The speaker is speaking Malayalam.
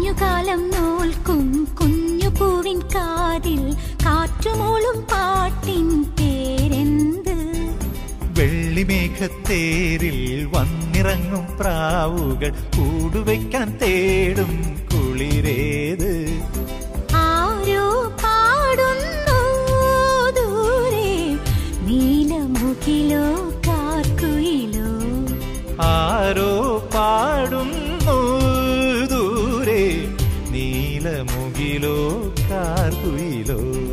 മഞ്ഞുകാലം നോൽക്കും കുഞ്ഞു പൂവിൻ കാതിൽ കാറ്റുമൂളും പാട്ടിൻ പേരെന്ത് വെള്ളിമേഘത്തേരിൽ വന്നിറങ്ങും പ്രാവുകൾ കൂടുവയ്ക്കാൻ തേടും കുളിരേത് ആരോ പാടുന്നു ദൂരെ നീലമുകിലോ കാർക്കുയിലോ ആരോ പാടുന്നു ദൂരെ നീലമുകിലോ കാർകുയിലോ